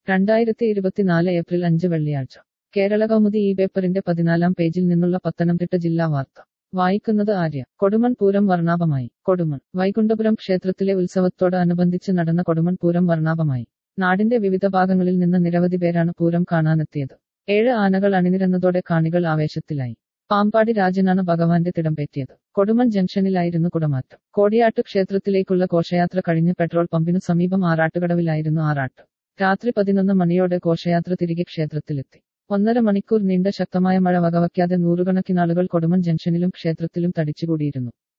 രണ്ടായിരത്തി ഇരുപത്തിനാല് ഏപ്രിൽ അഞ്ച് വെള്ളിയാഴ്ച കേരള കൗമുദി ഈ പേപ്പറിന്റെ പതിനാലാം പേജിൽ നിന്നുള്ള പത്തനംതിട്ട ജില്ലാ വാർത്ത വായിക്കുന്നത് ആര്യ കൊടുമൺ പൂരം വർണ്ണാഭമായി കൊടുമൺ വൈകുണ്ഠപുരം ക്ഷേത്രത്തിലെ ഉത്സവത്തോട് അനുബന്ധിച്ച് നടന്ന കൊടുമൺ പൂരം വർണ്ണാഭമായി നാടിന്റെ വിവിധ ഭാഗങ്ങളിൽ നിന്ന് നിരവധി പേരാണ് പൂരം കാണാനെത്തിയത് ഏഴ് ആനകൾ അണിനിരന്നതോടെ കാണികൾ ആവേശത്തിലായി പാമ്പാടി രാജനാണ് ഭഗവാന്റെ തിടമ്പേറ്റിയത് കൊടുമൺ ജംഗ്ഷനിലായിരുന്നു കുടമാറ്റം കോടിയാട്ട് ക്ഷേത്രത്തിലേക്കുള്ള ഘോഷയാത്ര കഴിഞ്ഞ് പെട്രോൾ പമ്പിനു സമീപം ആറാട്ടുകടവിലായിരുന്നു ആറാട്ട് രാത്രി പതിനൊന്ന് മണിയോടെ ഘോഷയാത്ര തിരികെ ക്ഷേത്രത്തിലെത്തി ഒന്നര മണിക്കൂർ നീണ്ട ശക്തമായ മഴ വകവയ്ക്കാതെ നൂറുകണക്കിനാളുകൾ കൊടുമൺ ജംഗ്ഷനിലും ക്ഷേത്രത്തിലും തടിച്ചുകൂടിയിരുന്നു